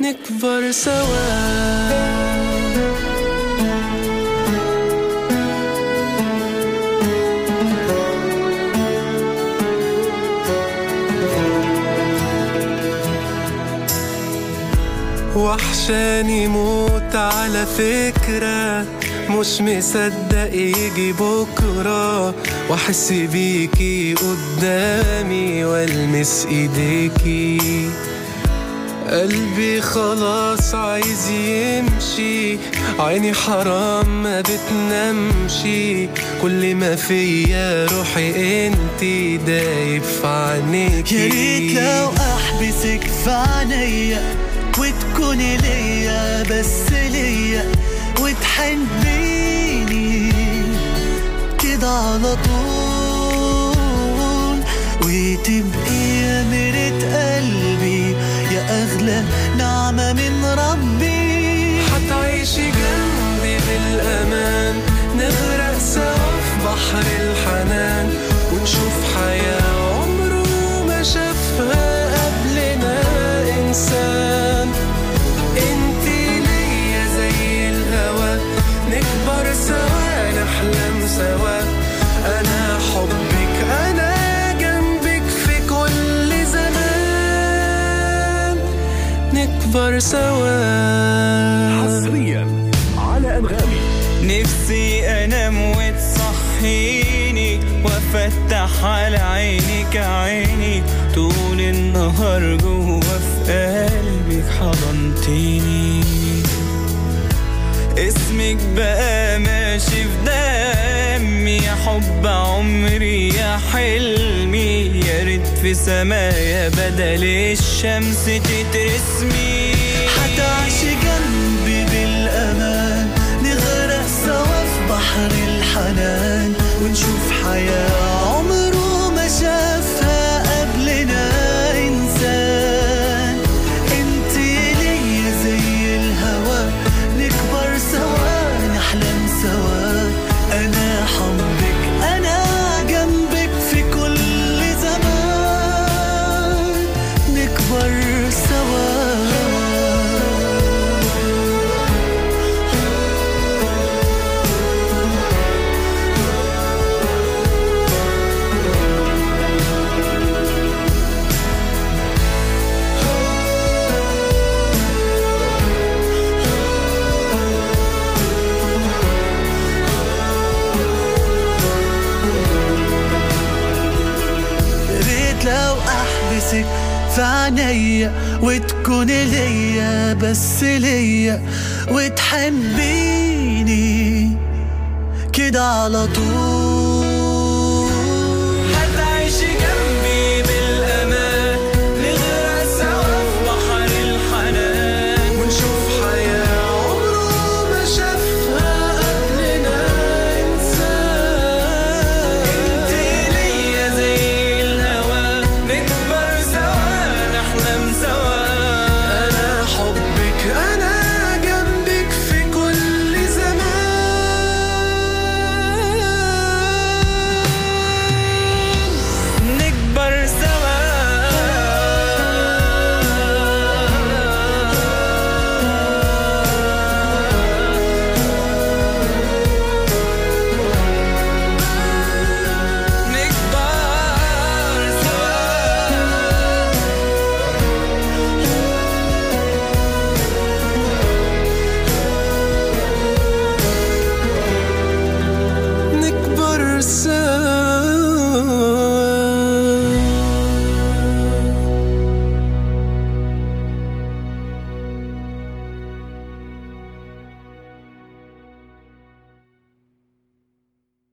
نكبر سوا وحشاني موت على فكرة مش مصدق يجي بكرة واحس بيكي قدامي والمس ايديكي قلبي خلاص عايز يمشي عيني حرام ما بتنامشي كل ما فيا روحي انتي دايب في عينيكي يا ريت لو احبسك في عينيا وتكوني ليا بس ليا وتحبيني كده على طول وتبقي يا مرة قلبي يا أغلى نعمة من ربي هتعيشي جنبي بالأمان نغرق سوا في بحر الحنان ونشوف حياة عمره ما شافها قبلنا إنسان انتي ليا زي الهوا نكبر سوا نحلم سوا أنا حبك أنا جنبك في كل زمان نكبر سوا حصريا على انغامي نفسي انام وتصحيني وافتح على عينك عيني طول النهار جوه في قلبك حضنتيني اسمك بقى ماشي في دمي يا حب عمري يا حلمي يا ريت في سمايا بدل الشمس تترسمي هتعيشي جنبي بالأمان نغرق سوا في بحر الحنان ونشوف حياة عمره ما شافها قبلنا إنسان انتي ليا زي الهوا نكبر سوا نحلم سوا أنا حبك أنا جنبك في كل زمان نكبر سوا ريت لو احبسك في عينيا وتكوني ليا بس ليا وتحبيني كده على طول هتعيشي جنبي بالأمان نغرق سوا في بحر الحنان ونشوف حياة عمره ما شافها قبلنا إنسان انتي ليا زي الهوا نكبر سوا نحلم سوا أنا حبك أنا جنبك في كل زمان نكبر سوا نكبر سوا نكبر سوا